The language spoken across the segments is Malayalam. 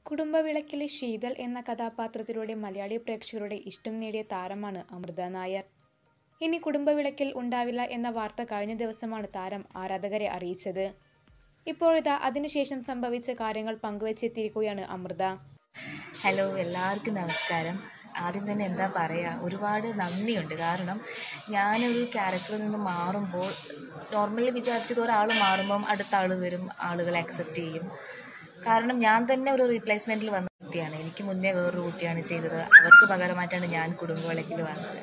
കുടുംബവിളക്കിലെ ശീതൾ എന്ന കഥാപാത്രത്തിലൂടെ മലയാളി പ്രേക്ഷകരുടെ ഇഷ്ടം നേടിയ താരമാണ് അമൃത നായർ ഇനി കുടുംബവിളക്കിൽ ഉണ്ടാവില്ല എന്ന വാർത്ത കഴിഞ്ഞ ദിവസമാണ് താരം ആരാധകരെ അറിയിച്ചത് ഇപ്പോഴിതാ അതിനുശേഷം സംഭവിച്ച കാര്യങ്ങൾ പങ്കുവച്ചെത്തിയിരിക്കുകയാണ് അമൃത ഹലോ എല്ലാവർക്കും നമസ്കാരം ആദ്യം തന്നെ എന്താ പറയുക ഒരുപാട് നന്ദിയുണ്ട് കാരണം ഞാനൊരു ക്യാരക്ടറിൽ നിന്ന് മാറുമ്പോൾ നോർമലി വിചാരിച്ചത് ഒരാൾ മാറുമ്പം അടുത്ത ആൾ വരും ആളുകൾ അക്സെപ്റ്റ് ചെയ്യും കാരണം ഞാൻ തന്നെ ഒരു റീപ്ലേസ്മെൻറ്റിൽ വന്ന വ്യക്തിയാണ് എനിക്ക് മുന്നേ വേറൊരു കുട്ടിയാണ് ചെയ്തത് അവർക്ക് പകരമായിട്ടാണ് ഞാൻ കുടുംബവിളക്കിൽ വന്നത്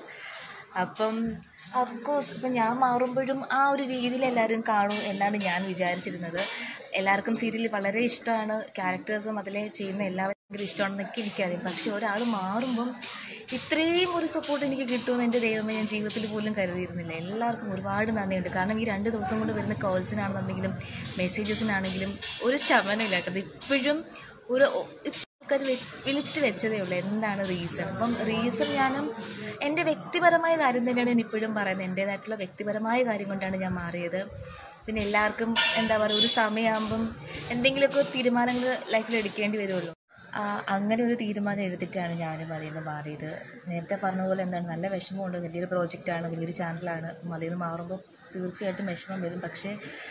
അപ്പം അഫ്കോഴ്സ് ഇപ്പം ഞാൻ മാറുമ്പോഴും ആ ഒരു രീതിയിൽ എല്ലാവരും കാണും എന്നാണ് ഞാൻ വിചാരിച്ചിരുന്നത് എല്ലാവർക്കും സീരിയൽ വളരെ ഇഷ്ടമാണ് ക്യാരക്ടേഴ്സും അതിലെ ചെയ്യുന്ന എല്ലാവരും ഭയങ്കര ഇഷ്ടമാണെന്നൊക്കെ എനിക്കറിയാം പക്ഷെ ഒരാൾ മാറുമ്പം ഇത്രയും ഒരു സപ്പോർട്ട് എനിക്ക് കിട്ടുമെന്ന് എൻ്റെ ദൈവമേ ഞാൻ ജീവിതത്തിൽ പോലും കരുതിയിരുന്നില്ല എല്ലാവർക്കും ഒരുപാട് നന്ദിയുണ്ട് കാരണം ഈ രണ്ട് ദിവസം കൊണ്ട് വരുന്ന കോൾസിനാണെന്നുണ്ടെങ്കിലും മെസ്സേജസിനാണെങ്കിലും ഒരു ശമനമില്ല കേട്ടത് ഇപ്പോഴും ഒരു ആൾക്കാർ വിളിച്ചിട്ട് വെച്ചതേ ഉള്ളൂ എന്താണ് റീസൺ അപ്പം റീസൺ ഞാനും എൻ്റെ വ്യക്തിപരമായ കാര്യം തന്നെയാണ് ഞാൻ ഇപ്പോഴും പറയുന്നത് എൻ്റേതായിട്ടുള്ള വ്യക്തിപരമായ കാര്യം കൊണ്ടാണ് ഞാൻ മാറിയത് പിന്നെ എല്ലാവർക്കും എന്താ പറയുക ഒരു സമയമാകുമ്പം എന്തെങ്കിലുമൊക്കെ തീരുമാനങ്ങൾ ലൈഫിൽ എടുക്കേണ്ടി വരുമല്ലോ ആ, അങ്ങനെ ഒരു തീരുമാനം എടുത്തിട്ടാണ് ഞാനും അതിൽ നിന്ന് മാറിയത് നേരത്തെ പറഞ്ഞ പോലെ എന്താണ് നല്ല വിഷമമുണ്ട് വലിയൊരു പ്രോജക്റ്റാണ് വലിയൊരു ചാനലാണ് അപ്പം അതിൽ നിന്ന് മാറുമ്പോൾ തീർച്ചയായിട്ടും വിഷമം വരും പക്ഷേ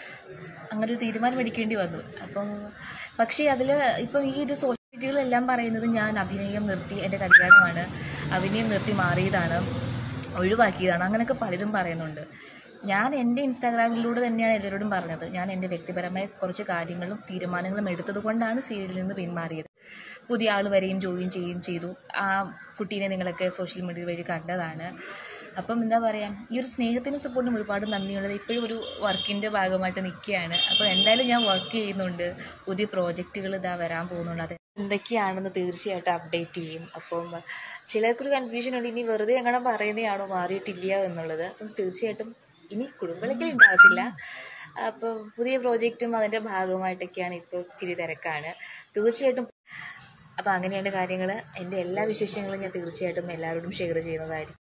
അങ്ങനെ ഒരു തീരുമാനം എടുക്കേണ്ടി വന്നു അപ്പം പക്ഷേ അതിൽ ഇപ്പം ഈ ഒരു സോഷ്യൽ മീഡിയകളെല്ലാം പറയുന്നത് ഞാൻ അഭിനയം നിർത്തി എൻ്റെ കല്യാണമാണ് അഭിനയം നിർത്തി മാറിയതാണ് ഒഴിവാക്കിയതാണ് അങ്ങനെയൊക്കെ പലരും പറയുന്നുണ്ട് ഞാൻ എൻ്റെ ഇൻസ്റ്റാഗ്രാമിലൂടെ തന്നെയാണ് എല്ലാവരോടും പറഞ്ഞത് ഞാൻ എൻ്റെ വ്യക്തിപരമായ കുറച്ച് കാര്യങ്ങളും തീരുമാനങ്ങളും എടുത്തത് കൊണ്ടാണ് സീരിയലിൽ നിന്ന് പിന്മാറിയത് പുതിയ ആൾ വരെയും ജോയിൻ ചെയ്യുകയും ചെയ്തു ആ കുട്ടീനെ നിങ്ങളൊക്കെ സോഷ്യൽ മീഡിയ വഴി കണ്ടതാണ് അപ്പം എന്താ പറയുക ഈ ഒരു സ്നേഹത്തിനും സപ്പോർട്ടിനും ഒരുപാട് നന്ദിയുള്ളത് ഇപ്പോഴും ഒരു വർക്കിൻ്റെ ഭാഗമായിട്ട് നിൽക്കുകയാണ് അപ്പോൾ എന്തായാലും ഞാൻ വർക്ക് ചെയ്യുന്നുണ്ട് പുതിയ പ്രോജക്റ്റുകൾ ഇതാ വരാൻ പോകുന്നുണ്ട് അത് എന്തൊക്കെയാണെന്ന് തീർച്ചയായിട്ടും അപ്ഡേറ്റ് ചെയ്യും അപ്പം ചിലർക്കൊരു കൺഫ്യൂഷൻ ഉണ്ട് ഇനി വെറുതെ അങ്ങനെ പറയുന്നതാണോ മാറിയിട്ടില്ല എന്നുള്ളത് അപ്പം തീർച്ചയായിട്ടും ഇനി കുടുംബത്തിലേക്ക് ഉണ്ടാകത്തില്ല അപ്പോൾ പുതിയ പ്രോജക്റ്റും അതിൻ്റെ ഭാഗമായിട്ടൊക്കെയാണ് ഇപ്പോൾ ഇച്ചിരി തിരക്കാണ് തീർച്ചയായിട്ടും അപ്പോൾ അങ്ങനെയാണ് കാര്യങ്ങൾ എൻ്റെ എല്ലാ വിശേഷങ്ങളും ഞാൻ തീർച്ചയായിട്ടും എല്ലാവരോടും ഷെയർ ചെയ്യുന്നതായിരിക്കും